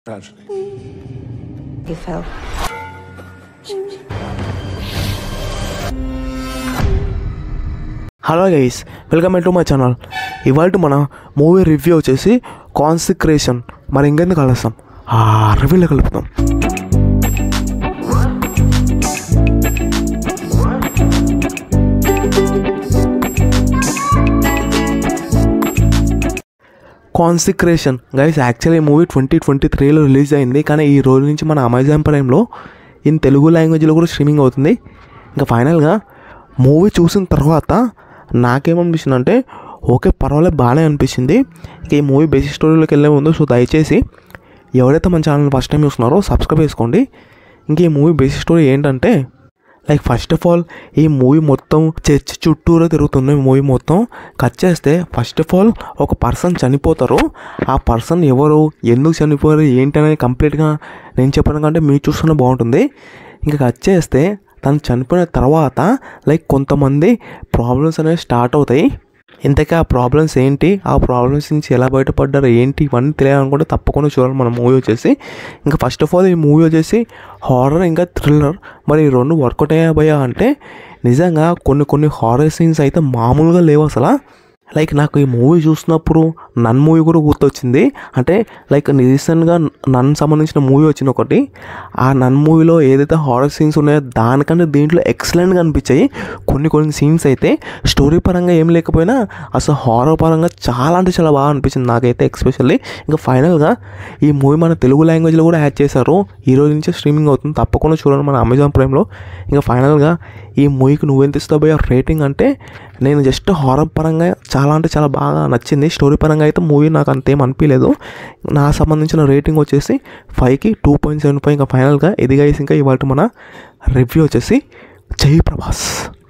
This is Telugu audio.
Tragedy. He fell. Hello guys welcome to my channel ఇవాళ మన మూవీ రివ్యూ వచ్చేసి కాన్సిక్రేషన్ మరి ఇంకెందుకు కలుస్తాం ఆ రివ్యూలో కలుపుతాం కాన్సిక్రేషన్ గైస్ యాక్చువల్లీ ఈ మూవీ ట్వంటీ ట్వంటీ త్రీలో రిలీజ్ అయింది కానీ ఈ రోజు నుంచి మన అమెజాన్ ప్రైమ్లో ఇన్ తెలుగు లాంగ్వేజ్లో కూడా స్ట్రీమింగ్ అవుతుంది ఇంకా ఫైనల్గా మూవీ చూసిన తర్వాత నాకేమనిపించింది అంటే ఓకే పర్వాలేదు బాగానే అనిపించింది ఇక ఈ మూవీ బేసిక్ స్టోరీలోకి వెళ్ళే ముందు సో దయచేసి ఎవరైతే మన ఛానల్ ఫస్ట్ టైం చూస్తున్నారో సబ్స్క్రైబ్ చేసుకోండి ఇంక ఈ మూవీ బేసిక్ స్టోరీ ఏంటంటే లైక్ ఫస్ట్ ఆఫ్ ఆల్ ఈ మూవీ మొత్తం చర్చ్ చుట్టూరా తిరుగుతుంది మూవీ మొత్తం కట్ చేస్తే ఫస్ట్ ఆఫ్ ఆల్ ఒక పర్సన్ చనిపోతారు ఆ పర్సన్ ఎవరు ఎందుకు చనిపోయారు ఏంటి అనేది కంప్లీట్గా నేను చెప్పడం కంటే మీరు చూస్తున్న బాగుంటుంది ఇంకా కట్ చేస్తే తను చనిపోయిన తర్వాత లైక్ కొంతమంది ప్రాబ్లమ్స్ అనేవి స్టార్ట్ అవుతాయి ఇంతకీ ఆ ప్రాబ్లమ్స్ ఏంటి ఆ ప్రాబ్లమ్స్ నుంచి ఎలా బయటపడ్డారు ఏంటి ఇవన్నీ తెలియాలనుకుంటే తప్పకుండా చూడాలి మన మూవీ వచ్చేసి ఇంకా ఫస్ట్ ఆఫ్ ఆల్ ఈ మూవీ వచ్చేసి హారర్ ఇంకా థ్రిల్లర్ మరి ఈ రెండు వర్కౌట్ అయ్యాబోయా అంటే నిజంగా కొన్ని కొన్ని హారర్ సీన్స్ అయితే మామూలుగా లేవు అసలు లైక్ నాకు ఈ మూవీ చూసినప్పుడు నన్ మూవీ కూడా గుర్తొచ్చింది అంటే లైక్ రీసెంట్గా నన్ సంబంధించిన మూవీ వచ్చింది ఒకటి ఆ నన్ మూవీలో ఏదైతే హారర్ సీన్స్ ఉన్నాయో దానికంటే దీంట్లో ఎక్సలెంట్గా అనిపించాయి కొన్ని కొన్ని సీన్స్ అయితే స్టోరీ పరంగా ఏం లేకపోయినా అసలు హారర్ పరంగా చాలా అంటే చాలా బాగా అనిపించింది నాకైతే ఎక్స్పెషల్లీ ఇంకా ఫైనల్గా ఈ మూవీ మన తెలుగు లాంగ్వేజ్లో కూడా యాడ్ చేశారు ఈ రోజు నుంచి స్ట్రీమింగ్ అవుతుంది తప్పకుండా చూడండి మన అమెజాన్ ప్రైమ్లో ఇంకా ఫైనల్గా ఈ మూవీకి నువ్వెంత ఇస్తావు భయ్యా రేటింగ్ అంటే నేను జస్ట్ హారర్ పరంగా చాలా అంటే చాలా బాగా నచ్చింది స్టోరీ పరంగా అయితే మూవీ నాకు అంతేం అనిపించలేదు నా సంబంధించిన రేటింగ్ వచ్చేసి ఫైవ్కి టూ పాయింట్ సెవెన్ ఫైవ్ ఇంకా ఫైనల్గా ఇది గైస్ ఇంకా ఇవాళ మన రివ్యూ వచ్చేసి జై ప్రభాస్